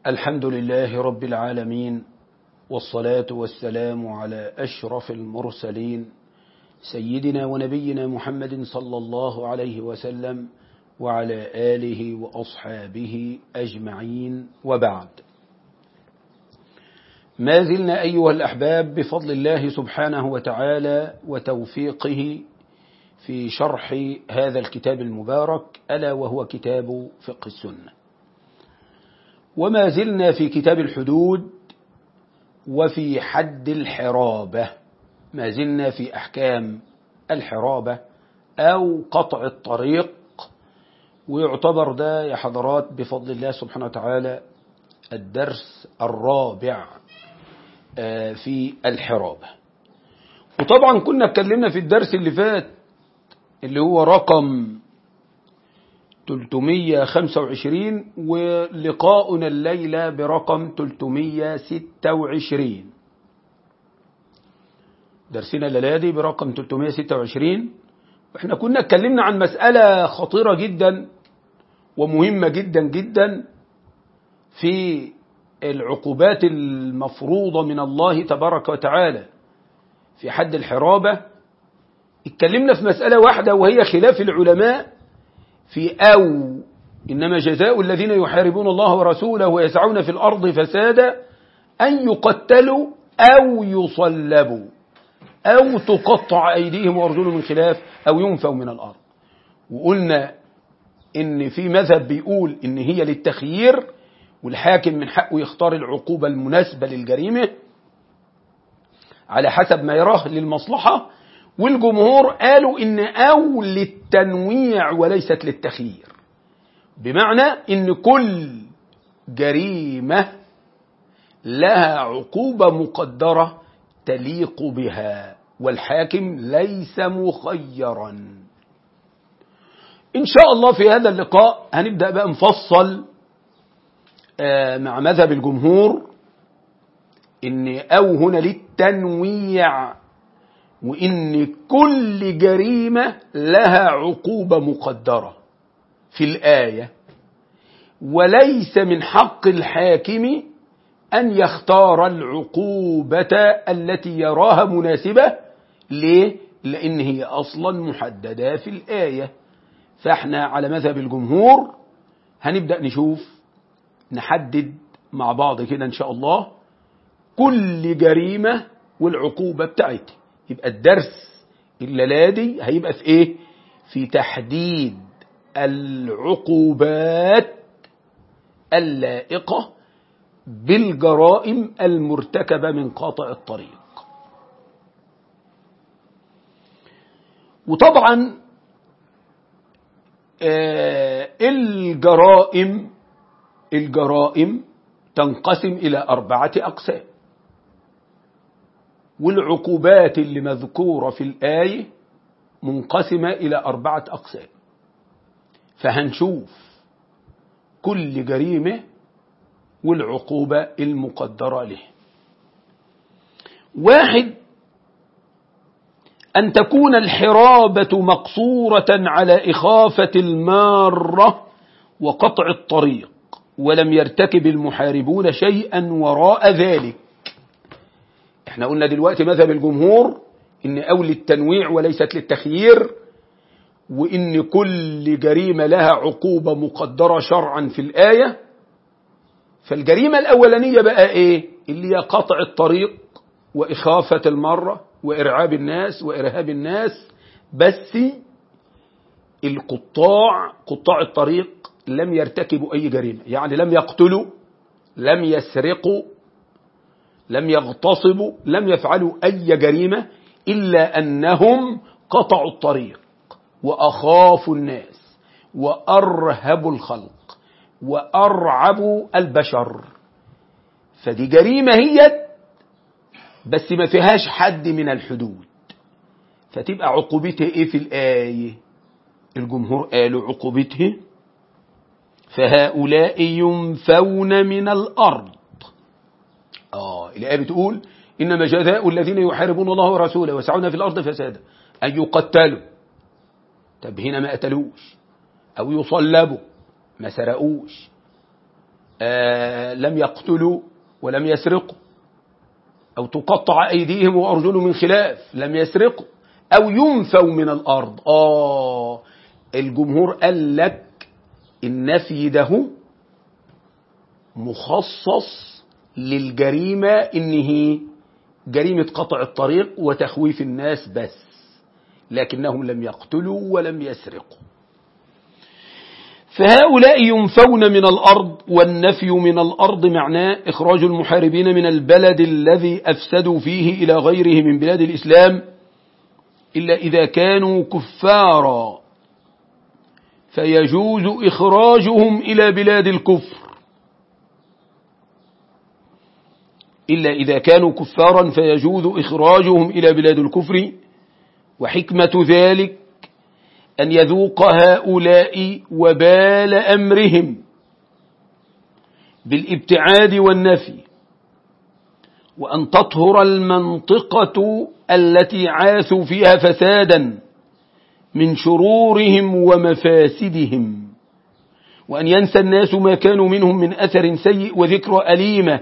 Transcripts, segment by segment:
الحمد لله رب العالمين والصلاة والسلام على أشرف المرسلين سيدنا ونبينا محمد صلى الله عليه وسلم وعلى آله وأصحابه أجمعين وبعد ما زلنا أيها الأحباب بفضل الله سبحانه وتعالى وتوفيقه في شرح هذا الكتاب المبارك ألا وهو كتاب فقه السنة وما زلنا في كتاب الحدود وفي حد الحرابة ما زلنا في أحكام الحرابة أو قطع الطريق ويعتبر ده يا حضرات بفضل الله سبحانه وتعالى الدرس الرابع في الحرابة وطبعا كنا اتكلمنا في الدرس اللي فات اللي هو رقم 325 ولقاؤنا الليلة برقم 326 درسنا الليلة برقم 326 واحنا كنا اتكلمنا عن مسألة خطيرة جدا ومهمة جدا جدا في العقوبات المفروضة من الله تبارك وتعالى في حد الحرابة اتكلمنا في مسألة واحدة وهي خلاف العلماء في أو إنما جزاء الذين يحاربون الله ورسوله ويسعون في الأرض فسادا أن يقتلوا أو يصلبوا أو تقطع أيديهم وأرجلهم من خلاف أو ينفوا من الأرض وقلنا إن في مذهب بيقول إن هي للتخيير والحاكم من حقه يختار العقوبة المناسبة للجريمة على حسب ما يراه للمصلحة والجمهور قالوا إن أو للتنويع وليست للتخيير بمعنى إن كل جريمة لها عقوبة مقدرة تليق بها والحاكم ليس مخيرا إن شاء الله في هذا اللقاء هنبدأ بقى نفصل مع مذهب الجمهور إن أو هنا للتنويع وإن كل جريمة لها عقوبة مقدرة في الآية وليس من حق الحاكم أن يختار العقوبة التي يراها مناسبة ليه؟ لأن هي أصلا محددة في الآية فاحنا على مذهب الجمهور هنبدأ نشوف نحدد مع بعض كده إن شاء الله كل جريمة والعقوبة بتاعتها يبقى الدرس الليلادي هيبقى في ايه في تحديد العقوبات اللائقة بالجرائم المرتكبة من قاطع الطريق وطبعا آه الجرائم الجرائم تنقسم إلى أربعة أقسام والعقوبات اللي مذكورة في الآية منقسمة إلى أربعة أقسام فهنشوف كل جريمة والعقوبة المقدرة له واحد أن تكون الحرابة مقصورة على إخافة المارة وقطع الطريق ولم يرتكب المحاربون شيئا وراء ذلك احنا قلنا دلوقتي مذهب الجمهور ان اول التنويع وليست للتخيير وان كل جريمة لها عقوبة مقدرة شرعا في الآية فالجريمة الأولانية بقى ايه اللي هي قطع الطريق وإخافة المرة وإرعاب الناس وإرهاب الناس بس القطاع قطاع الطريق لم يرتكبوا أي جريمة يعني لم يقتلوا لم يسرقوا لم يغتصبوا لم يفعلوا أي جريمة إلا أنهم قطعوا الطريق وأخافوا الناس وأرهبوا الخلق وأرعبوا البشر فدي جريمة هي بس ما فيهاش حد من الحدود فتبقى عقوبتها ايه في الآية الجمهور قالوا عقوبته فهؤلاء ينفون من الأرض آه الآية بتقول إنما جزاء الذين يحاربون الله ورسوله ويسعون في الأرض فسادا أن يقتلوا طب هنا ما قتلوش أو يصلبوا ما سرقوش آه لم يقتلوا ولم يسرقوا أو تقطع أيديهم وأرجلهم من خلاف لم يسرقوا أو ينفوا من الأرض آه الجمهور قال لك النفي ده مخصص للجريمة إنه جريمة قطع الطريق وتخويف الناس بس لكنهم لم يقتلوا ولم يسرقوا فهؤلاء ينفون من الأرض والنفي من الأرض معناه إخراج المحاربين من البلد الذي أفسدوا فيه إلى غيره من بلاد الإسلام إلا إذا كانوا كفارا فيجوز إخراجهم إلى بلاد الكفر إلا إذا كانوا كفارا فيجوز إخراجهم إلى بلاد الكفر وحكمة ذلك أن يذوق هؤلاء وبال أمرهم بالابتعاد والنفي وأن تطهر المنطقة التي عاثوا فيها فسادا من شرورهم ومفاسدهم وأن ينسى الناس ما كانوا منهم من أثر سيء وذكر أليمة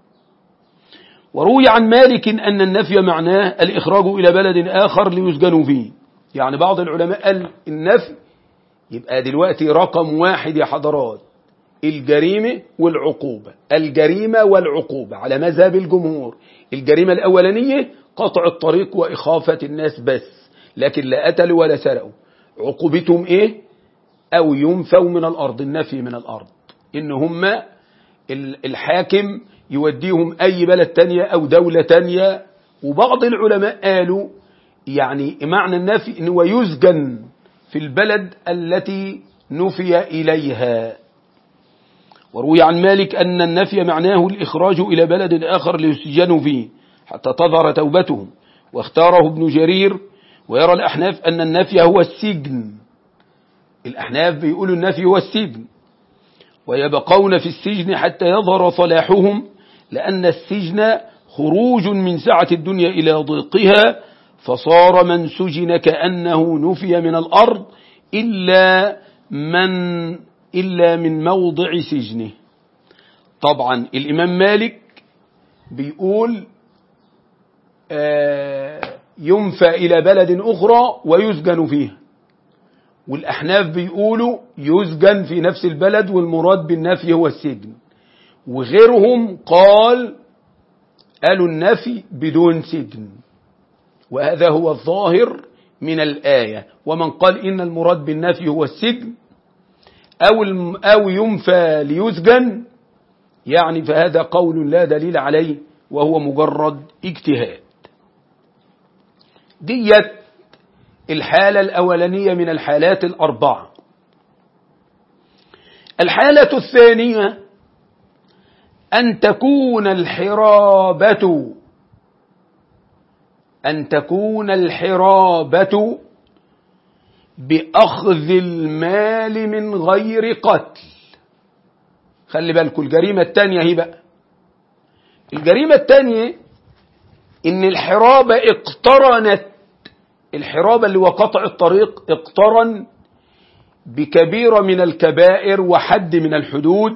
وروي عن مالك أن النفي معناه الإخراج إلى بلد آخر ليسجنوا فيه يعني بعض العلماء قال النفي يبقى دلوقتي رقم واحد يا حضرات الجريمة والعقوبة الجريمة والعقوبة على مذهب الجمهور الجريمة الأولانية قطع الطريق وإخافة الناس بس لكن لا قتلوا ولا سرقوا عقوبتهم إيه أو ينفوا من الأرض النفي من الأرض إن هم الحاكم يوديهم أي بلد تانية أو دولة تانية وبعض العلماء قالوا يعني معنى النفي أنه يسجن في البلد التي نفي إليها وروي عن مالك أن النفي معناه الإخراج إلى بلد آخر ليسجنوا فيه حتى تظهر توبتهم واختاره ابن جرير ويرى الأحناف أن النفي هو السجن الأحناف بيقولوا النفي هو السجن ويبقون في السجن حتى يظهر صلاحهم لأن السجن خروج من سعة الدنيا إلى ضيقها فصار من سجن كأنه نفي من الأرض إلا من إلا من موضع سجنه طبعا الإمام مالك بيقول ينفى إلى بلد أخرى ويسجن فيها والأحناف بيقولوا يسجن في نفس البلد والمراد بالنفي هو السجن وغيرهم قال قالوا النفي بدون سجن وهذا هو الظاهر من الآية ومن قال إن المراد بالنفي هو السجن أو, أو ينفى ليسجن يعني فهذا قول لا دليل عليه وهو مجرد اجتهاد ديت الحالة الأولانية من الحالات الأربعة الحالة الثانية أن تكون الحرابة أن تكون الحرابة بأخذ المال من غير قتل خلي بالكم الجريمة الثانية هي بقى الجريمة الثانية إن الحرابة اقترنت الحرابة اللي هو قطع الطريق اقترن بكبيرة من الكبائر وحد من الحدود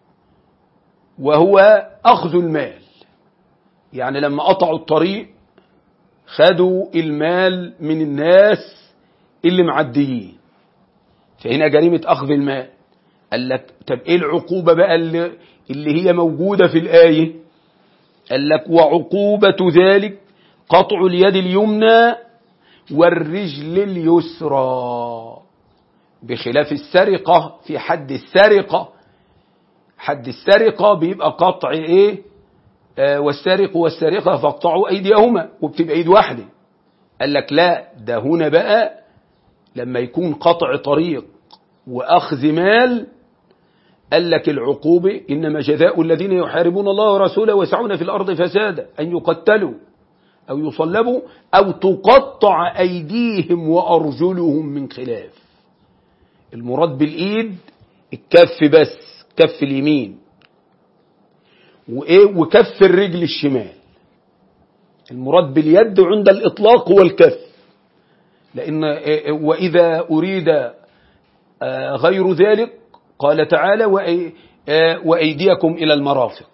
وهو أخذ المال يعني لما قطعوا الطريق خدوا المال من الناس اللي معديين فهنا جريمة أخذ المال قال لك طب إيه العقوبة بقى اللي, اللي هي موجودة في الآية قال لك وعقوبة ذلك قطع اليد اليمنى والرجل اليسرى بخلاف السرقة في حد السرقة حد السرقة بيبقى قطع ايه آه والسارق والسارقة فاقطعوا ايديهما وبتبقى ايد واحدة قال لك لا ده هنا بقى لما يكون قطع طريق واخذ مال قال لك العقوبة إنما جزاء الذين يحاربون الله ورسوله ويسعون في الأرض فسادا أن يقتلوا أو يصلبوا أو تقطع أيديهم وأرجلهم من خلاف المراد بالإيد الكف بس كف اليمين وإيه وكف الرجل الشمال المراد باليد عند الإطلاق هو الكف لأن وإذا أريد غير ذلك قال تعالى آه، وأيديكم إلى المرافق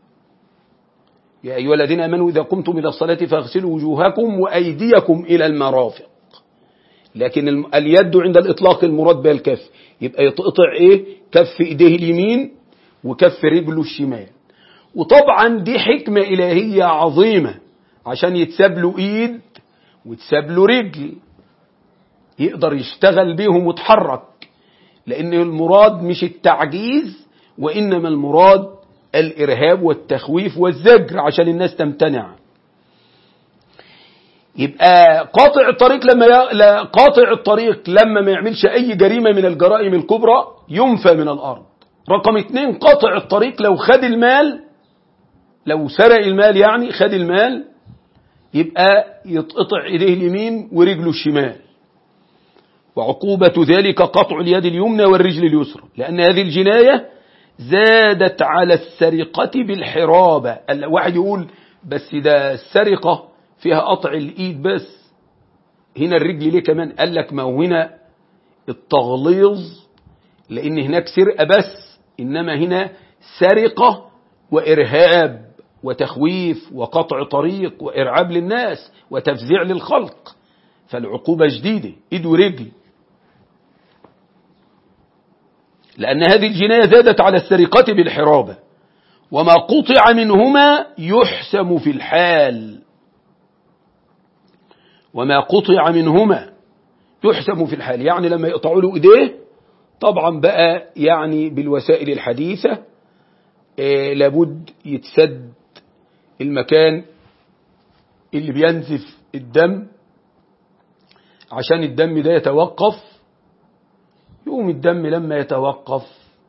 يا أيها الذين آمنوا إذا قمتم إلى الصلاة فاغسلوا وجوهكم وأيديكم إلى المرافق لكن الم- اليد عند الإطلاق المراد بها الكف يبقى يتقطع إيه كف إيديه اليمين وكف رجله الشمال وطبعا دي حكمة إلهية عظيمة عشان يتساب له إيد وتساب له رجل يقدر يشتغل بيهم ويتحرك لأن المراد مش التعجيز وإنما المراد الإرهاب والتخويف والزجر عشان الناس تمتنع يبقى قاطع الطريق لما ي... لا قاطع الطريق لما ما يعملش أي جريمة من الجرائم الكبرى ينفى من الأرض رقم اتنين قاطع الطريق لو خد المال لو سرق المال يعني خد المال يبقى يتقطع إيديه اليمين ورجله الشمال وعقوبة ذلك قطع اليد اليمنى والرجل اليسرى لأن هذه الجناية زادت على السرقة بالحرابة الواحد يقول بس ده السرقة فيها قطع الإيد بس هنا الرجل ليه كمان قال لك ما هو هنا التغليظ لأن هناك سرقة بس إنما هنا سرقة وإرهاب وتخويف وقطع طريق وإرعاب للناس وتفزيع للخلق فالعقوبة جديدة إيد ورجل لأن هذه الجناية زادت على السرقة بالحرابة وما قطع منهما يحسم في الحال وما قطع منهما يحسم في الحال يعني لما يقطعوا له ايديه طبعا بقى يعني بالوسائل الحديثة آه لابد يتسد المكان اللي بينزف الدم عشان الدم ده يتوقف يقوم الدم لما يتوقف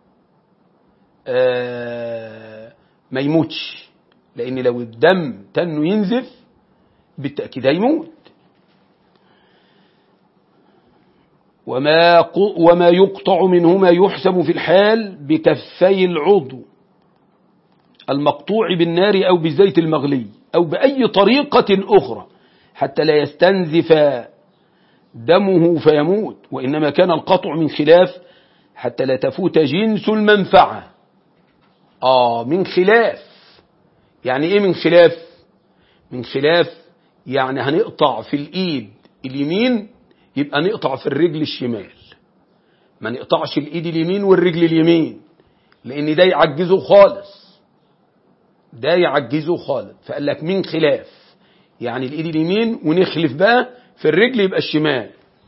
آه ما يموتش لأن لو الدم تنه ينزف بالتأكيد هيموت وما, وما يقطع منهما يحسب في الحال بكفي العضو المقطوع بالنار أو بالزيت المغلي أو بأي طريقة أخرى حتى لا يستنزف دمه فيموت وإنما كان القطع من خلاف حتى لا تفوت جنس المنفعة آه من خلاف يعني إيه من خلاف من خلاف يعني هنقطع في الإيد اليمين يبقى نقطع في الرجل الشمال ما نقطعش الإيد اليمين والرجل اليمين لأن ده يعجزه خالص ده يعجزه خالص فقال لك من خلاف يعني الإيد اليمين ونخلف بقى في الرجل يبقى الشمال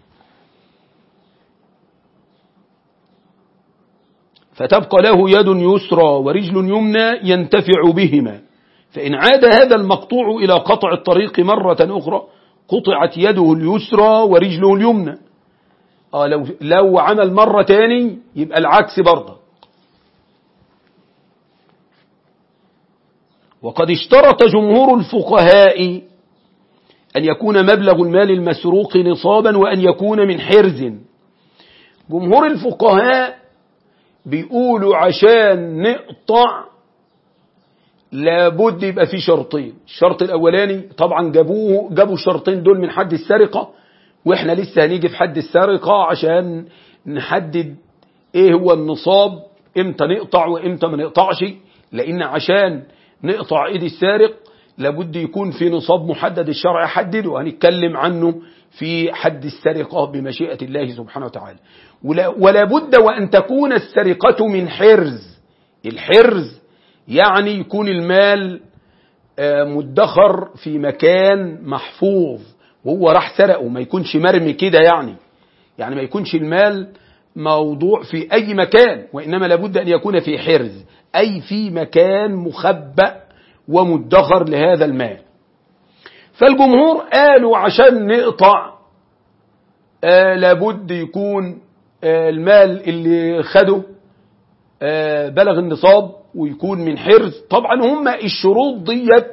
فتبقى له يد يسرى ورجل يمنى ينتفع بهما فإن عاد هذا المقطوع إلى قطع الطريق مرة أخرى قطعت يده اليسرى ورجله اليمنى آه لو, لو عمل مرة تاني يبقى العكس برضه وقد اشترط جمهور الفقهاء أن يكون مبلغ المال المسروق نصابا وأن يكون من حرز جمهور الفقهاء بيقولوا عشان نقطع لابد يبقى في شرطين الشرط الأولاني طبعا جابوه جابوا الشرطين دول من حد السرقة وإحنا لسه هنيجي في حد السرقة عشان نحدد إيه هو النصاب إمتى نقطع وإمتى ما نقطعش لأن عشان نقطع إيد السارق لابد يكون في نصاب محدد الشرع حدده وهنتكلم عنه في حد السرقة بمشيئة الله سبحانه وتعالى ولا, ولا بد وأن تكون السرقة من حرز الحرز يعني يكون المال مدخر في مكان محفوظ وهو راح سرقه ما يكونش مرمي كده يعني يعني ما يكونش المال موضوع في أي مكان وإنما لابد أن يكون في حرز أي في مكان مخبأ ومدخر لهذا المال فالجمهور قالوا عشان نقطع آه لابد يكون آه المال اللي خده آه بلغ النصاب ويكون من حرز طبعا هم الشروط ديت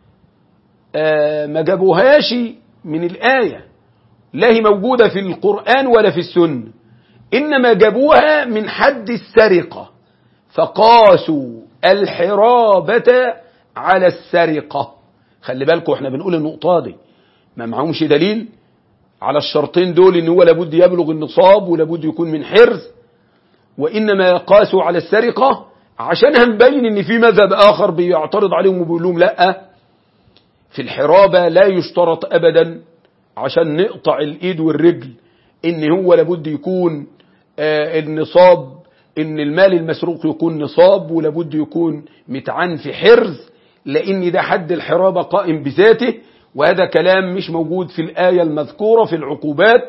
ما جابوهاش من الآية لا هي موجودة في القرآن ولا في السنة إنما جابوها من حد السرقة فقاسوا الحرابة على السرقة خلي بالكم احنا بنقول النقطة دي ما معهمش دليل على الشرطين دول ان هو لابد يبلغ النصاب ولابد يكون من حرز وإنما قاسوا على السرقة عشان هنبين ان في مذهب اخر بيعترض عليهم وبيقول لهم لا في الحرابة لا يشترط ابدا عشان نقطع الايد والرجل ان هو لابد يكون آه النصاب ان المال المسروق يكون نصاب ولابد يكون متعان في حرز لان ده حد الحرابة قائم بذاته وهذا كلام مش موجود في الآية المذكورة في العقوبات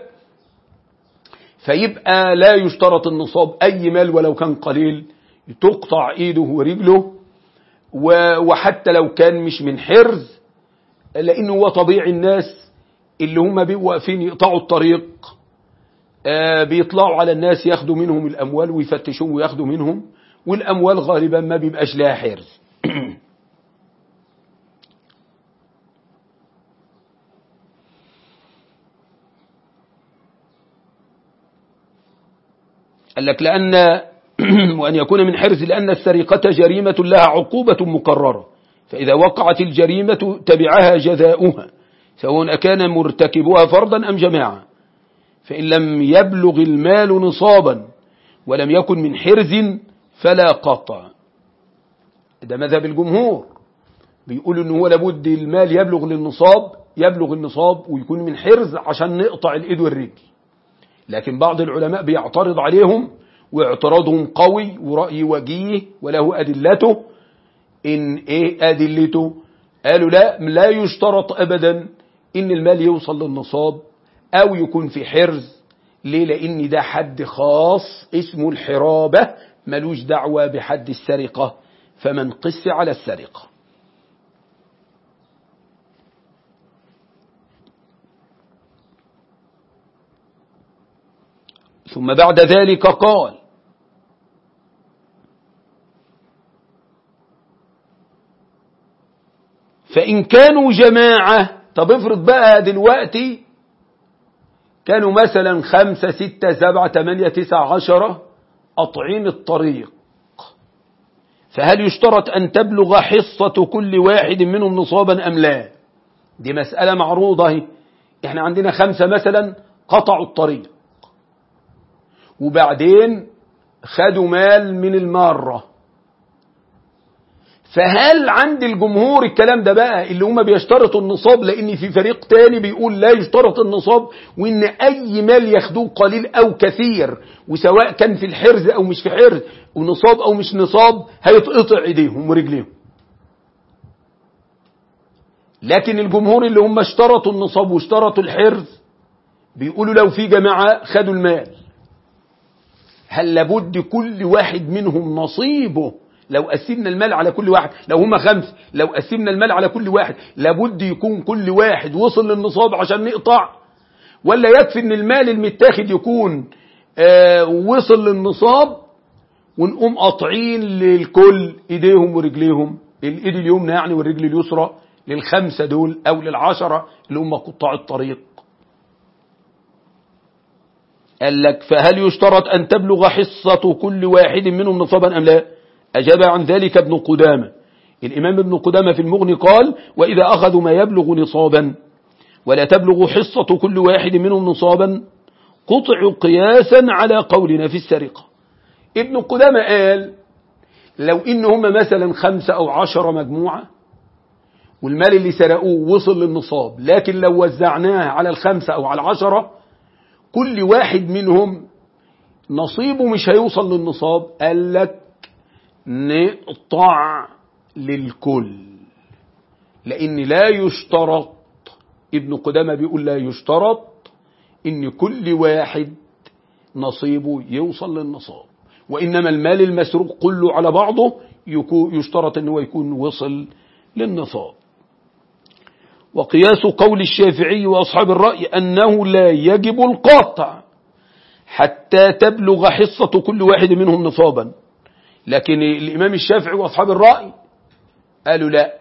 فيبقى لا يشترط النصاب أي مال ولو كان قليل تقطع ايده ورجله وحتى لو كان مش من حرز لانه هو طبيعي الناس اللي هم بيبقوا واقفين يقطعوا الطريق بيطلعوا على الناس ياخدوا منهم الاموال ويفتشوهم وياخدوا منهم والاموال غالبا ما بيبقاش لها حرز قال لك لأن وأن يكون من حرز لأن السرقة جريمة لها عقوبة مقررة فإذا وقعت الجريمة تبعها جزاؤها سواء أكان مرتكبها فردا أم جماعة فإن لم يبلغ المال نصابا ولم يكن من حرز فلا قطع ده مذهب الجمهور بيقولوا ان هو لابد المال يبلغ للنصاب يبلغ النصاب ويكون من حرز عشان نقطع الايد والرجل لكن بعض العلماء بيعترض عليهم واعتراضهم قوي ورأي وجيه وله أدلته إن إيه أدلته قالوا لا لا يشترط أبدا إن المال يوصل للنصاب أو يكون في حرز ليه لأن ده حد خاص اسمه الحرابة ملوش دعوة بحد السرقة فمن قس على السرقة ثم بعد ذلك قال فإن كانوا جماعة طب افرض بقى دلوقتي كانوا مثلا خمسة ستة سبعة تمانية تسعة عشرة قطعين الطريق فهل يشترط أن تبلغ حصة كل واحد منهم نصابا أم لا دي مسألة معروضة هي. احنا عندنا خمسة مثلا قطعوا الطريق وبعدين خدوا مال من المارة فهل عند الجمهور الكلام ده بقى اللي هم بيشترطوا النصاب لان في فريق تاني بيقول لا يشترط النصاب وان اي مال ياخدوه قليل او كثير وسواء كان في الحرز او مش في حرز ونصاب او مش نصاب هيتقطع ايديهم ورجليهم لكن الجمهور اللي هم اشترطوا النصاب واشترطوا الحرز بيقولوا لو في جماعة خدوا المال هل لابد كل واحد منهم نصيبه لو قسمنا المال على كل واحد لو هم خمس لو قسمنا المال على كل واحد لابد يكون كل واحد وصل للنصاب عشان نقطع ولا يكفي ان المال المتاخد يكون آه وصل للنصاب ونقوم قاطعين للكل ايديهم ورجليهم الايد اليمنى يعني والرجل اليسرى للخمسة دول او للعشرة اللي هم قطاع الطريق قال لك فهل يشترط أن تبلغ حصة كل واحد منهم نصابا أم لا أجاب عن ذلك ابن قدامة الإمام ابن قدامة في المغني قال وإذا أخذوا ما يبلغ نصابا ولا تبلغ حصة كل واحد منهم نصابا قطعوا قياسا على قولنا في السرقة ابن قدامة قال لو إن هم مثلا خمسة أو عشرة مجموعة والمال اللي سرقوه وصل للنصاب لكن لو وزعناه على الخمسة أو على العشرة كل واحد منهم نصيبه مش هيوصل للنصاب قال لك نقطع للكل لأن لا يشترط ابن قدامة بيقول لا يشترط ان كل واحد نصيبه يوصل للنصاب وإنما المال المسروق كله على بعضه يشترط أنه يكون وصل للنصاب وقياس قول الشافعي وأصحاب الرأي أنه لا يجب القطع حتى تبلغ حصة كل واحد منهم نصابا لكن الإمام الشافعي وأصحاب الرأي قالوا لا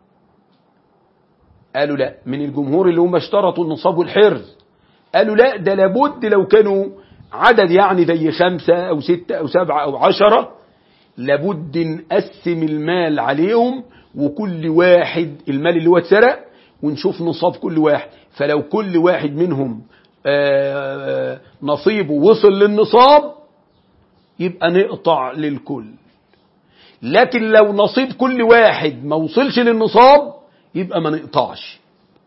قالوا لا من الجمهور اللي هم اشترطوا النصاب والحرز قالوا لا ده لابد لو كانوا عدد يعني زي خمسة أو ستة أو سبعة أو عشرة لابد نقسم المال عليهم وكل واحد المال اللي هو اتسرق ونشوف نصاب كل واحد فلو كل واحد منهم نصيبه وصل للنصاب يبقى نقطع للكل لكن لو نصيب كل واحد ما وصلش للنصاب يبقى ما نقطعش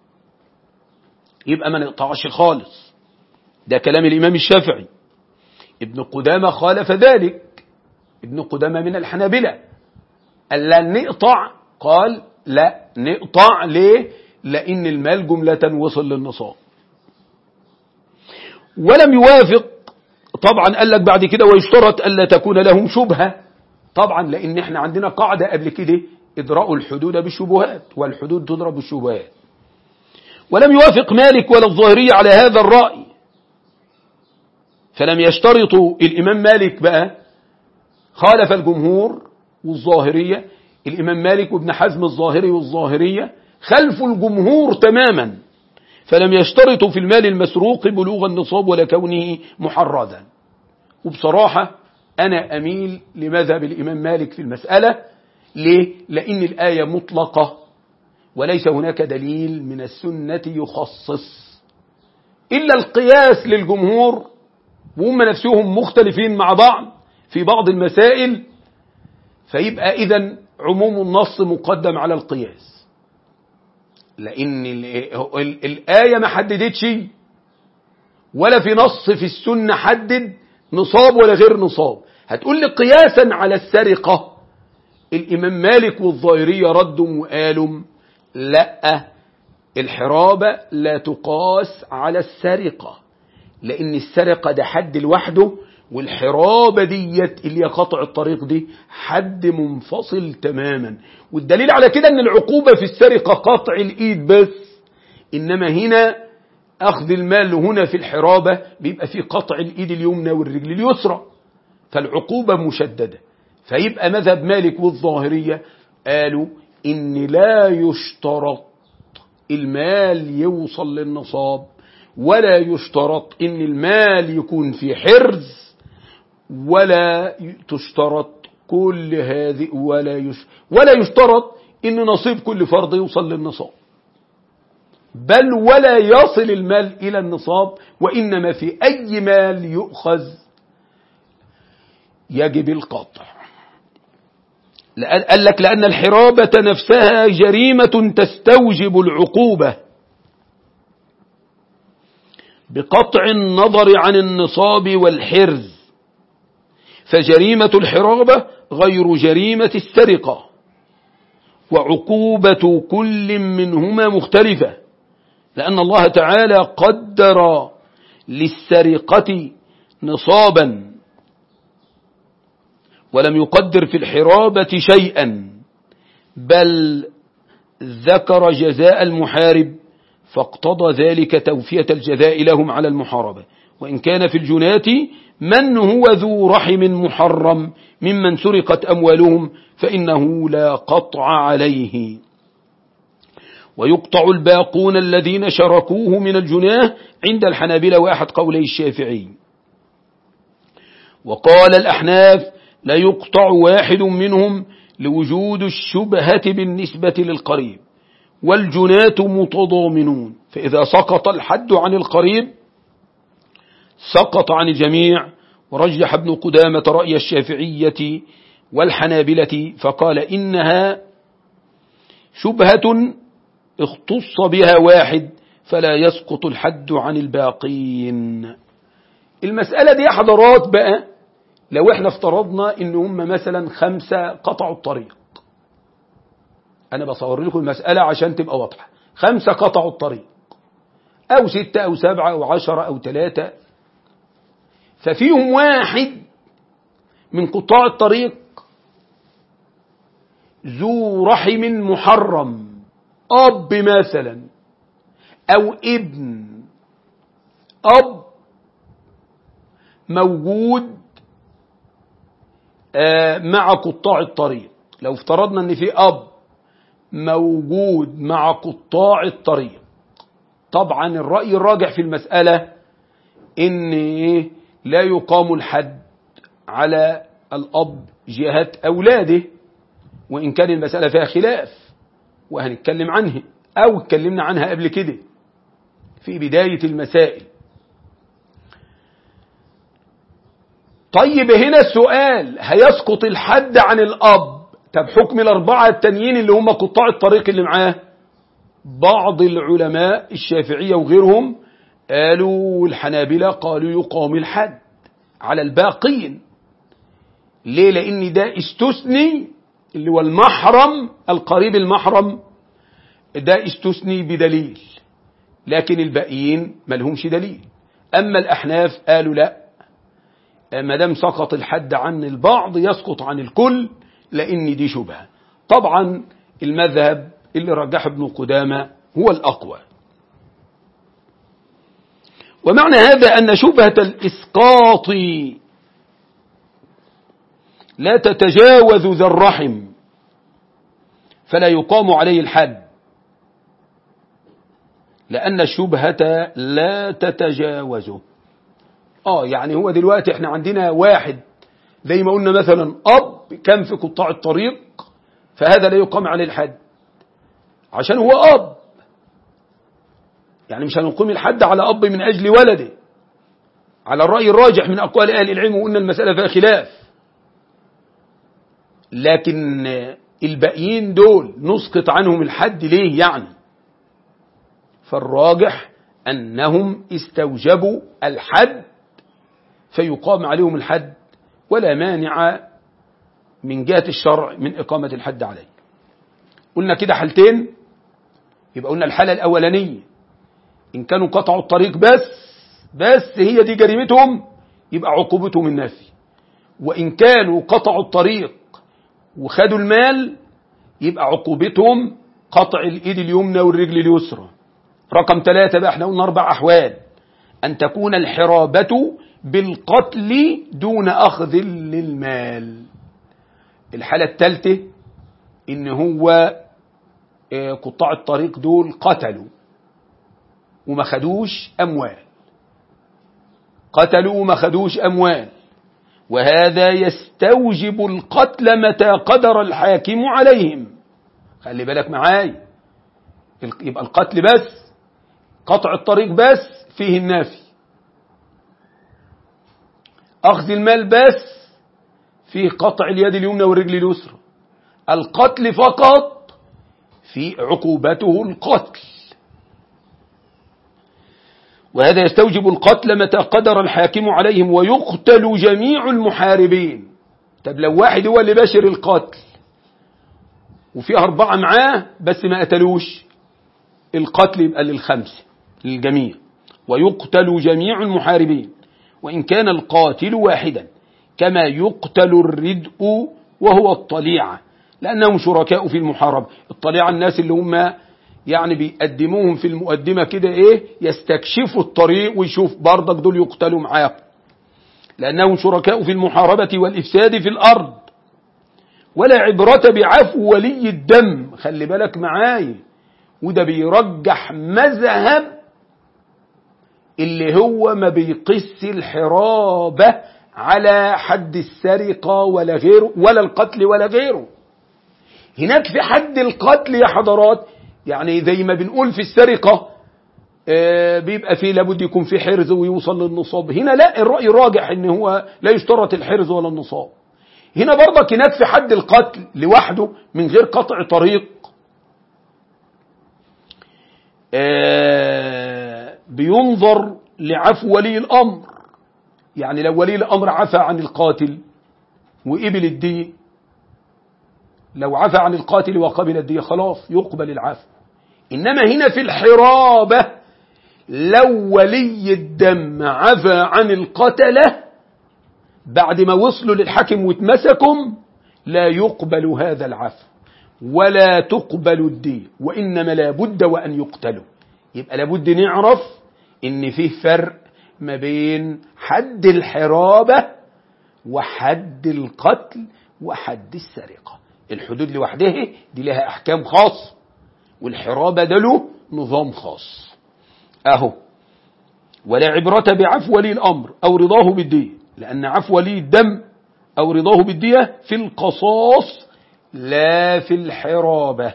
يبقى ما نقطعش خالص ده كلام الإمام الشافعي ابن قدامة خالف ذلك ابن قدامة من الحنابلة قال لا نقطع قال لا نقطع ليه لأن المال جملة وصل للنصاب ولم يوافق طبعا قال لك بعد كده ويشترط ألا تكون لهم شبهة طبعا لأن احنا عندنا قاعدة قبل كده إدراء الحدود بالشبهات والحدود تضرب بالشبهات ولم يوافق مالك ولا الظاهرية على هذا الرأي فلم يشترطوا الإمام مالك بقى خالف الجمهور والظاهرية الإمام مالك وابن حزم الظاهري والظاهرية خلفوا الجمهور تماما فلم يشترطوا في المال المسروق بلوغ النصاب ولا كونه محرزا وبصراحة أنا أميل لمذهب الإمام مالك في المسألة ليه؟ لأن الآية مطلقة وليس هناك دليل من السنة يخصص إلا القياس للجمهور وهم نفسهم مختلفين مع بعض في بعض المسائل فيبقى إذا عموم النص مقدم على القياس لأن الآية ما حددتش ولا في نص في السنة حدد نصاب ولا غير نصاب هتقول لي قياسا على السرقة الإمام مالك والظاهرية ردوا وقالوا لا الحرابة لا تقاس على السرقة لأن السرقة ده حد لوحده والحرابة ديت اللي هي قطع الطريق دي حد منفصل تماما والدليل على كده ان العقوبة في السرقة قطع الايد بس انما هنا اخذ المال هنا في الحرابة بيبقى في قطع الايد اليمنى والرجل اليسرى فالعقوبة مشددة فيبقى مذهب مالك والظاهرية قالوا ان لا يشترط المال يوصل للنصاب ولا يشترط ان المال يكون في حرز ولا تشترط كل هذه ولا يش ولا يشترط ان نصيب كل فرد يوصل للنصاب بل ولا يصل المال الى النصاب وانما في اي مال يؤخذ يجب القطع قال لك لأن الحرابة نفسها جريمة تستوجب العقوبة بقطع النظر عن النصاب والحرز فجريمة الحرابة غير جريمة السرقة وعقوبة كل منهما مختلفة لأن الله تعالى قدر للسرقة نصابا ولم يقدر في الحرابة شيئا بل ذكر جزاء المحارب فاقتضى ذلك توفية الجزاء لهم على المحاربة وإن كان في الجنات من هو ذو رحم محرم ممن سرقت أموالهم فإنه لا قطع عليه ويقطع الباقون الذين شركوه من الجناه عند الحنابلة وأحد قولي الشافعي وقال الأحناف لا يقطع واحد منهم لوجود الشبهة بالنسبة للقريب والجنات متضامنون فإذا سقط الحد عن القريب سقط عن الجميع ورجح ابن قدامة رأي الشافعية والحنابلة فقال إنها شبهة اختص بها واحد فلا يسقط الحد عن الباقين المسألة دي حضرات بقى لو احنا افترضنا ان هم مثلا خمسة قطعوا الطريق انا بصور لكم المسألة عشان تبقى واضحة خمسة قطعوا الطريق او ستة او سبعة او عشرة او ثلاثة ففيهم واحد من قطاع الطريق ذو رحم محرم اب مثلا او ابن اب موجود مع قطاع الطريق لو افترضنا ان في اب موجود مع قطاع الطريق طبعا الرأي الراجح في المسألة ان لا يقام الحد على الأب جهة أولاده وإن كان المسألة فيها خلاف وهنتكلم عنه أو اتكلمنا عنها قبل كده في بداية المسائل طيب هنا السؤال هيسقط الحد عن الأب طب حكم الأربعة التانيين اللي هم قطاع الطريق اللي معاه بعض العلماء الشافعية وغيرهم قالوا الحنابلة قالوا يقام الحد على الباقين ليه لأن ده استثني اللي هو المحرم القريب المحرم ده استثني بدليل لكن الباقيين ما لهمش دليل أما الأحناف قالوا لا ما دام سقط الحد عن البعض يسقط عن الكل لأن دي شبهة طبعا المذهب اللي رجح ابن قدامة هو الأقوى ومعنى هذا أن شبهة الإسقاط لا تتجاوز ذا الرحم فلا يقام عليه الحد لأن الشبهة لا تتجاوزه آه يعني هو دلوقتي احنا عندنا واحد زي ما قلنا مثلا أب كان في قطاع الطريق فهذا لا يقام عليه الحد عشان هو أب يعني مش هنقيم الحد على أب من أجل ولده على الرأي الراجح من أقوال أهل العلم وقلنا المسألة فيها خلاف لكن الباقيين دول نسقط عنهم الحد ليه يعني فالراجح أنهم استوجبوا الحد فيقام عليهم الحد ولا مانع من جهة الشرع من إقامة الحد عليه قلنا كده حالتين يبقى قلنا الحالة الأولانية إن كانوا قطعوا الطريق بس بس هي دي جريمتهم يبقى عقوبتهم النافي وإن كانوا قطعوا الطريق وخدوا المال يبقى عقوبتهم قطع الإيد اليمنى والرجل اليسرى رقم ثلاثة بقى احنا قلنا أربع أحوال أن تكون الحرابة بالقتل دون أخذ للمال الحالة الثالثة إن هو قطاع الطريق دول قتلوا وما خدوش أموال قتلوا وما خدوش أموال وهذا يستوجب القتل متى قدر الحاكم عليهم خلي بالك معاي يبقى القتل بس قطع الطريق بس فيه النافي أخذ المال بس فيه قطع اليد اليمنى والرجل اليسرى القتل فقط في عقوبته القتل وهذا يستوجب القتل متى قدر الحاكم عليهم ويقتل جميع المحاربين طب لو واحد هو اللي باشر القتل وفي أربعة معاه بس ما قتلوش القتل يبقى للخمسة للجميع ويقتل جميع المحاربين وإن كان القاتل واحدا كما يقتل الردء وهو الطليعة لأنهم شركاء في المحاربة الطليعة الناس اللي هم يعني بيقدموهم في المقدمة كده ايه يستكشفوا الطريق ويشوف برضك دول يقتلوا معاهم لأنهم شركاء في المحاربة والإفساد في الأرض ولا عبرة بعفو ولي الدم خلي بالك معاي وده بيرجح مذهب اللي هو ما بيقس الحرابة على حد السرقة ولا غيره ولا القتل ولا غيره هناك في حد القتل يا حضرات يعني زي ما بنقول في السرقة آه بيبقى فيه لابد يكون في حرز ويوصل للنصاب هنا لا الرأي راجح ان هو لا يشترط الحرز ولا النصاب هنا برضك هناك في حد القتل لوحده من غير قطع طريق آه بينظر لعفو ولي الأمر يعني لو ولي الأمر عفى عن القاتل وقبل الدية لو عفى عن القاتل وقبل الدية خلاص يقبل العفو إنما هنا في الحرابة لو ولي الدم عفى عن القتلة بعد ما وصلوا للحاكم واتمسكم لا يقبل هذا العفو ولا تقبل الدية وإنما لابد وأن يقتلوا يبقى لابد نعرف إن فيه فرق ما بين حد الحرابة وحد القتل وحد السرقة الحدود لوحدها دي لها أحكام خاص والحرابة ده له نظام خاص أهو ولا عبرة بعفو ولي الأمر أو رضاه بالدية لأن عفو ولي الدم أو رضاه بالدية في القصاص لا في الحرابة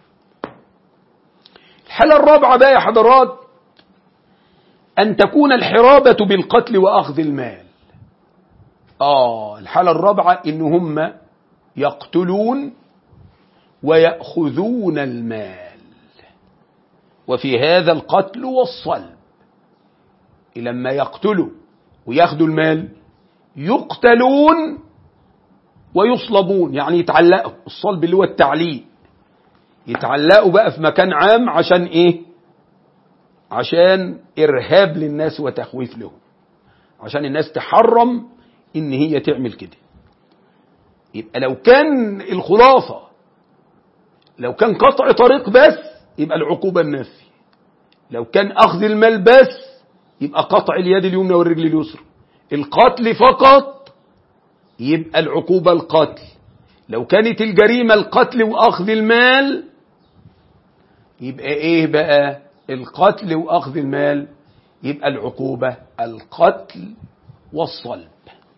الحالة الرابعة بقى يا حضرات أن تكون الحرابة بالقتل وأخذ المال آه الحالة الرابعة إن هم يقتلون ويأخذون المال وفي هذا القتل والصلب لما يقتلوا وياخدوا المال يقتلون ويصلبون يعني يتعلقوا الصلب اللي هو التعليق يتعلقوا بقى في مكان عام عشان ايه عشان ارهاب للناس وتخويف لهم عشان الناس تحرم ان هي تعمل كده يبقى لو كان الخلاصة لو كان قطع طريق بس يبقى العقوبة النفي لو كان اخذ المال بس يبقى قطع اليد اليمنى والرجل اليسرى القتل فقط يبقى العقوبة القتل لو كانت الجريمة القتل واخذ المال يبقى ايه بقى القتل واخذ المال يبقى العقوبة القتل والصلب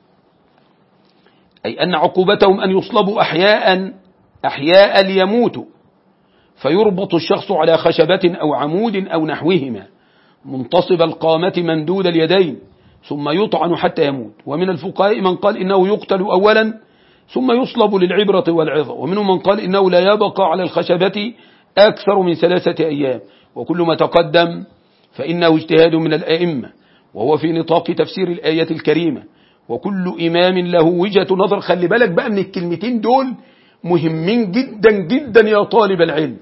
أي أن عقوبتهم أن يصلبوا أحياء أحياء ليموتوا فيربط الشخص على خشبة أو عمود أو نحوهما منتصب القامة ممدود اليدين ثم يطعن حتى يموت ومن الفقهاء من قال إنه يقتل أولا ثم يصلب للعبرة والعظة ومنهم من قال إنه لا يبقى على الخشبة أكثر من ثلاثة أيام وكل ما تقدم فإنه اجتهاد من الأئمة وهو في نطاق تفسير الآية الكريمة وكل إمام له وجهة نظر خلي بالك بقى من الكلمتين دول مهمين جدا جدا يا طالب العلم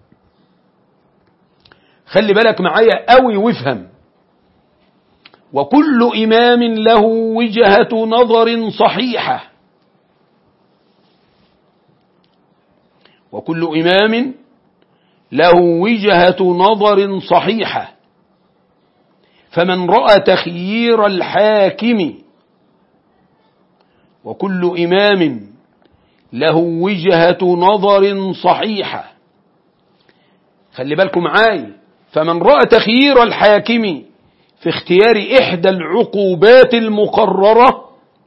خلي بالك معايا قوي وافهم وكل إمام له وجهة نظر صحيحة وكل إمام له وجهة نظر صحيحة فمن رأى تخيير الحاكم وكل إمام له وجهة نظر صحيحة خلي بالكم معاي فمن رأى تخيير الحاكم في اختيار إحدى العقوبات المقررة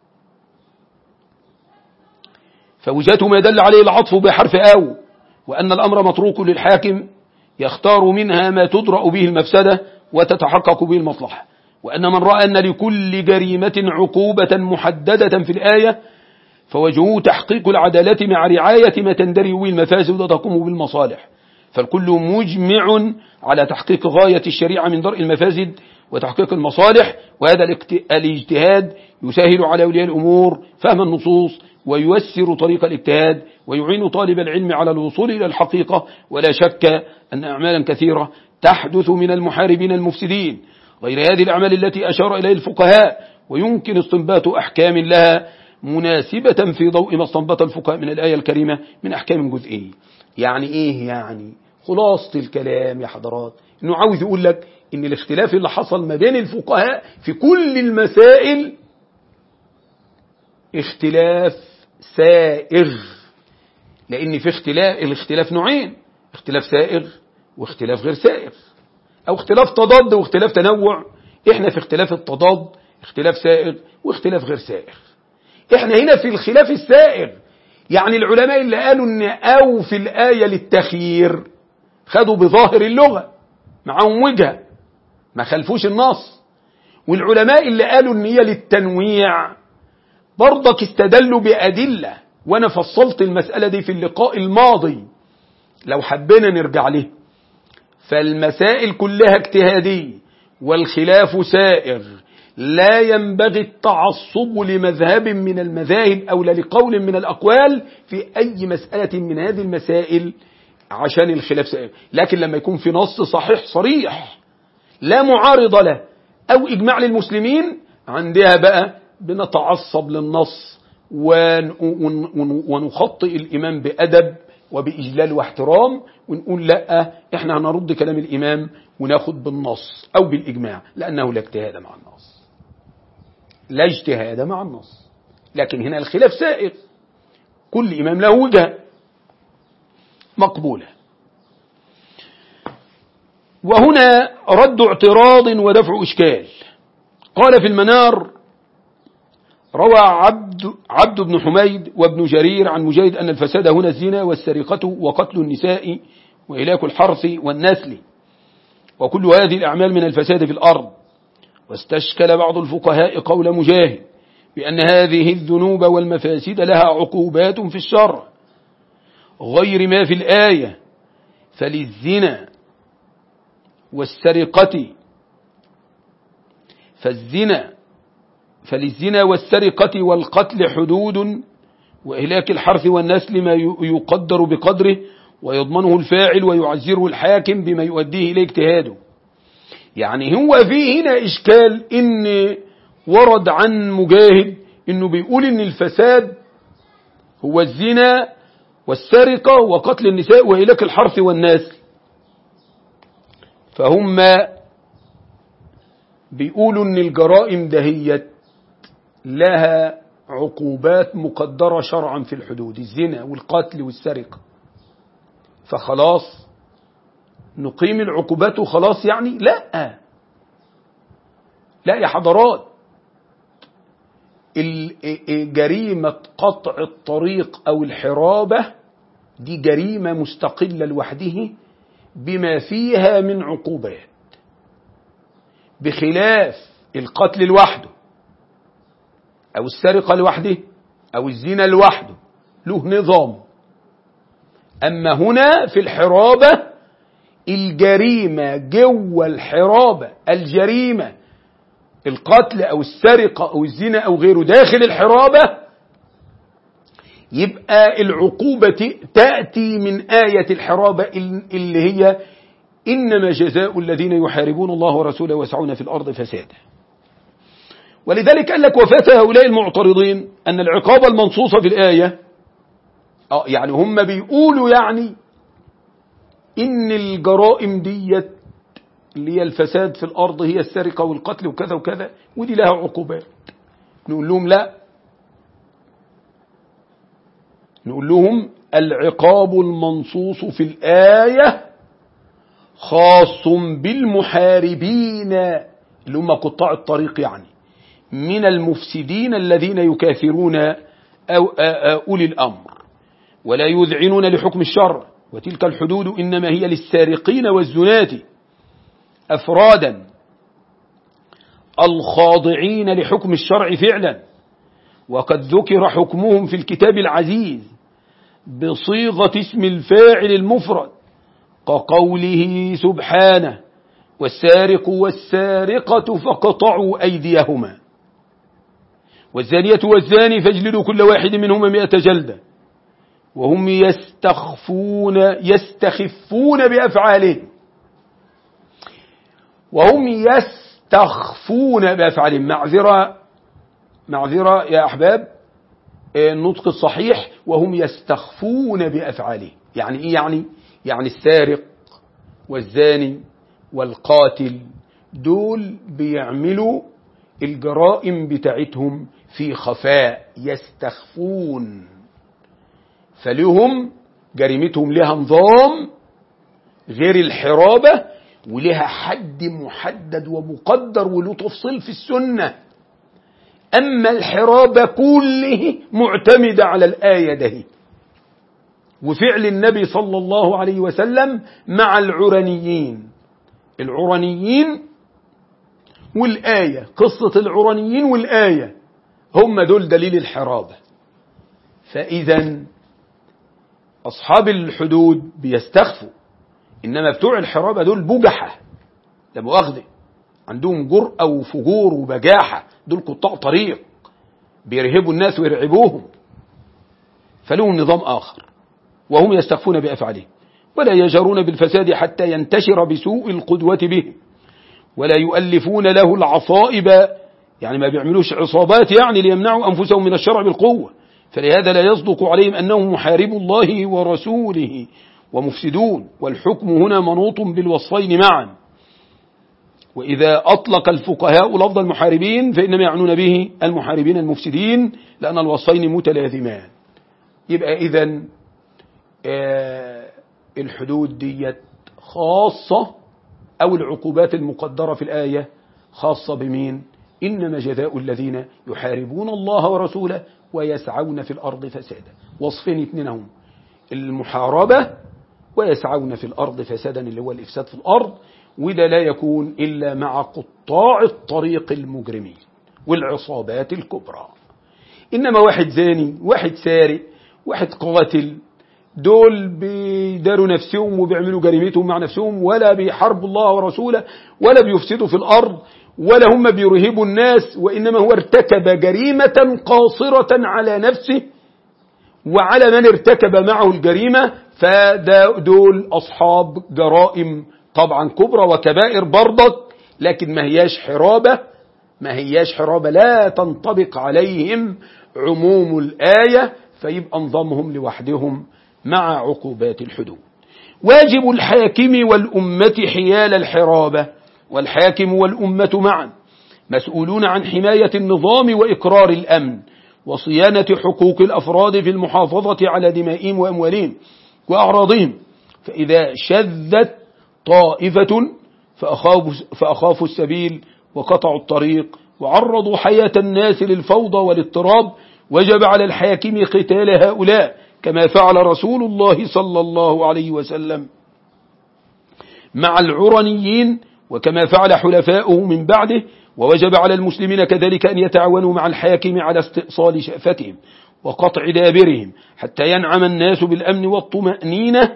فوجهته ما يدل عليه العطف بحرف أو وأن الأمر متروك للحاكم يختار منها ما تدرأ به المفسدة وتتحقق به المصلحة وأن من رأى أن لكل جريمة عقوبة محددة في الآية فوجهه تحقيق العدالة مع رعاية ما تندري به المفاسد وتقوم بالمصالح فالكل مجمع على تحقيق غاية الشريعة من درء المفاسد وتحقيق المصالح وهذا الاجتهاد يسهل على أولياء الأمور فهم النصوص وييسر طريق الاجتهاد ويعين طالب العلم على الوصول إلى الحقيقة ولا شك أن أعمالا كثيرة تحدث من المحاربين المفسدين غير هذه الأعمال التي أشار إليه الفقهاء ويمكن استنبات أحكام لها مناسبة في ضوء ما استنبط الفقهاء من الآية الكريمة من أحكام جزئية يعني إيه يعني خلاصة الكلام يا حضرات إنه عاوز يقول لك إن الاختلاف اللي حصل ما بين الفقهاء في كل المسائل اختلاف سائغ لأن في اختلاف الاختلاف نوعين اختلاف سائغ واختلاف غير سائغ أو اختلاف تضاد واختلاف تنوع احنا في اختلاف التضاد اختلاف سائغ واختلاف غير سائغ احنا هنا في الخلاف السائغ يعني العلماء اللي قالوا ان او في الآية للتخيير خدوا بظاهر اللغة معهم وجهة ما خلفوش النص والعلماء اللي قالوا ان هي للتنويع برضك استدلوا بأدلة وانا فصلت المسألة دي في اللقاء الماضي لو حبينا نرجع له فالمسائل كلها اجتهادية والخلاف سائر لا ينبغي التعصب لمذهب من المذاهب أو لقول من الأقوال في أي مسألة من هذه المسائل عشان الخلاف سائر لكن لما يكون في نص صحيح صريح لا معارض له أو إجماع للمسلمين عندها بقى بنتعصب للنص ونخطئ الإمام بأدب وبإجلال واحترام ونقول لا احنا هنرد كلام الإمام وناخد بالنص أو بالإجماع لأنه لا اجتهاد مع النص لا اجتهاد مع النص لكن هنا الخلاف سائغ كل إمام له وجهة مقبولة وهنا رد اعتراض ودفع إشكال قال في المنار روى عبد, عبد بن حميد وابن جرير عن مجاهد أن الفساد هنا الزنا والسرقة وقتل النساء وإلاك الحرث والنسل وكل هذه الأعمال من الفساد في الأرض واستشكل بعض الفقهاء قول مجاهد بأن هذه الذنوب والمفاسد لها عقوبات في الشرع غير ما في الآية فللزنا والسرقة فالزنا فللزنا والسرقة والقتل حدود وإهلاك الحرث والنسل ما يقدر بقدره ويضمنه الفاعل ويعزره الحاكم بما يؤديه إليه اجتهاده يعني هو في هنا إشكال إن ورد عن مجاهد إنه بيقول إن الفساد هو الزنا والسرقة وقتل النساء وإهلاك الحرث والنسل فهم بيقولوا إن الجرائم دهيت لها عقوبات مقدرة شرعا في الحدود الزنا والقتل والسرقة فخلاص نقيم العقوبات وخلاص يعني لا لا يا حضرات جريمة قطع الطريق أو الحرابة دي جريمة مستقلة لوحده بما فيها من عقوبات بخلاف القتل لوحده أو السرقة لوحده أو الزنا لوحده له نظام أما هنا في الحرابة الجريمة جوه الحرابة الجريمة القتل أو السرقة أو الزنا أو غيره داخل الحرابة يبقى العقوبة تأتي من آية الحرابة اللي هي إنما جزاء الذين يحاربون الله ورسوله ويسعون في الأرض فسادا ولذلك قال لك وفاة هؤلاء المعترضين أن العقاب المنصوصة في الآية آه يعني هم بيقولوا يعني إن الجرائم ديت اللي هي الفساد في الأرض هي السرقة والقتل وكذا وكذا ودي لها عقوبات نقول لهم لا نقول لهم العقاب المنصوص في الآية خاص بالمحاربين اللي هم قطاع الطريق يعني من المفسدين الذين يكاثرون أو أولي الأمر ولا يذعنون لحكم الشرع وتلك الحدود إنما هي للسارقين والزنات أفرادا الخاضعين لحكم الشرع فعلا وقد ذكر حكمهم في الكتاب العزيز بصيغة اسم الفاعل المفرد كقوله سبحانه والسارق والسارقة فقطعوا أيديهما والزانية والزاني فاجلدوا كل واحد منهما مئة جلدة وهم يستخفون يستخفون بأفعالهم وهم يستخفون بأفعالهم معذرة معذرة يا أحباب النطق الصحيح وهم يستخفون بأفعالهم يعني إيه يعني يعني السارق والزاني والقاتل دول بيعملوا الجرائم بتاعتهم في خفاء يستخفون فلهم جريمتهم لها نظام غير الحرابة ولها حد محدد ومقدر وله تفصيل في السنة أما الحرابة كله معتمدة على الآية ده وفعل النبي صلى الله عليه وسلم مع العرنيين العرنيين والآية قصة العرنيين والآية هم دول دليل الحرابة فإذا أصحاب الحدود بيستخفوا إنما بتوع الحرابة دول بجحة ده مؤاخذة عندهم جرأة وفجور وبجاحة دول قطاع طريق بيرهبوا الناس ويرعبوهم فلهم نظام آخر وهم يستخفون بأفعالهم ولا يجرون بالفساد حتى ينتشر بسوء القدوة به ولا يؤلفون له العصائب يعني ما بيعملوش عصابات يعني ليمنعوا أنفسهم من الشرع بالقوة فلهذا لا يصدق عليهم أنهم محاربوا الله ورسوله ومفسدون والحكم هنا منوط بالوصفين معا وإذا أطلق الفقهاء لفظ المحاربين فإنما يعنون به المحاربين المفسدين لأن الوصفين متلازمان يبقى إذا آه الحدود ديت خاصة أو العقوبات المقدرة في الآية خاصة بمين إنما جزاء الذين يحاربون الله ورسوله ويسعون في الأرض فسادا وصفين اثنينهم المحاربة ويسعون في الأرض فسادا اللي هو الإفساد في الأرض وده لا يكون إلا مع قطاع الطريق المجرمين والعصابات الكبرى إنما واحد زاني واحد سارق واحد قاتل دول بيداروا نفسهم وبيعملوا جريمتهم مع نفسهم ولا بيحاربوا الله ورسوله ولا بيفسدوا في الأرض ولا هم بيرهبوا الناس وإنما هو ارتكب جريمة قاصرة على نفسه وعلى من ارتكب معه الجريمة فدول أصحاب جرائم طبعا كبرى وكبائر برضك لكن ما هياش حرابة ما هياش حرابة لا تنطبق عليهم عموم الآية فيبقى نظامهم لوحدهم مع عقوبات الحدود واجب الحاكم والأمة حيال الحرابة والحاكم والأمة معا مسؤولون عن حماية النظام وإقرار الأمن وصيانة حقوق الأفراد في المحافظة على دمائهم وأموالهم وأعراضهم فإذا شذت طائفة فأخافوا, فأخافوا السبيل وقطعوا الطريق وعرضوا حياة الناس للفوضى والاضطراب وجب على الحاكم قتال هؤلاء كما فعل رسول الله صلى الله عليه وسلم مع العرنيين وكما فعل حلفاؤه من بعده ووجب على المسلمين كذلك أن يتعاونوا مع الحاكم على استئصال شأفتهم وقطع دابرهم حتى ينعم الناس بالأمن والطمأنينة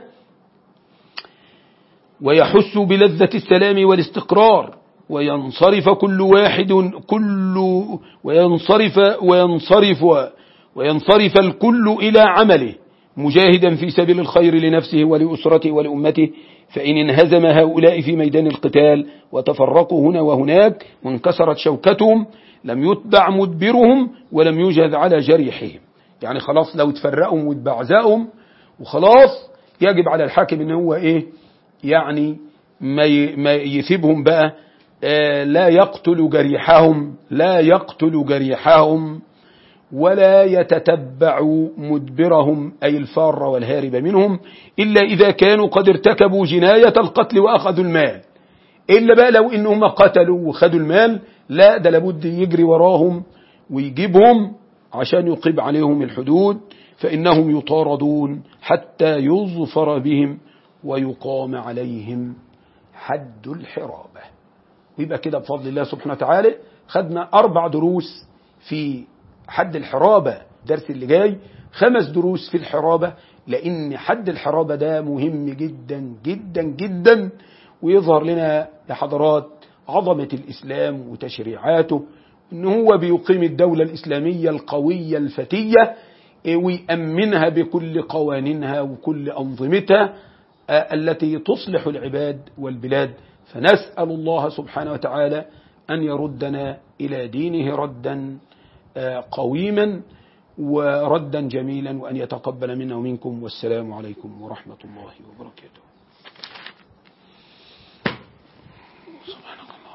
ويحس بلذة السلام والاستقرار وينصرف كل واحد كل وينصرف وينصرف وينصرف الكل إلى عمله مجاهدا في سبيل الخير لنفسه ولأسرته ولأمته فإن انهزم هؤلاء في ميدان القتال وتفرقوا هنا وهناك وانكسرت شوكتهم لم يتبع مدبرهم ولم يوجد على جريحهم يعني خلاص لو تفرقهم وتبعزقهم وخلاص يجب على الحاكم ان هو ايه يعني ما ما يسيبهم بقى آه لا يقتل جريحهم لا يقتل جريحهم ولا يتتبع مدبرهم أي الفار والهارب منهم إلا إذا كانوا قد ارتكبوا جناية القتل وأخذوا المال إلا بقى لو إنهم قتلوا وخدوا المال لا ده لابد يجري وراهم ويجيبهم عشان يقيم عليهم الحدود فإنهم يطاردون حتى يظفر بهم ويقام عليهم حد الحرابة ويبقى كده بفضل الله سبحانه وتعالى خدنا أربع دروس في حد الحرابة درس اللي جاي خمس دروس في الحرابة لأن حد الحرابة ده مهم جدا جدا جدا ويظهر لنا يا حضرات عظمة الإسلام وتشريعاته إن هو بيقيم الدولة الإسلامية القوية الفتية ويأمنها بكل قوانينها وكل أنظمتها التي تصلح العباد والبلاد فنسأل الله سبحانه وتعالى أن يردنا إلى دينه ردا قويما وردا جميلا وأن يتقبل منا ومنكم والسلام عليكم ورحمة الله وبركاته سبحانك الله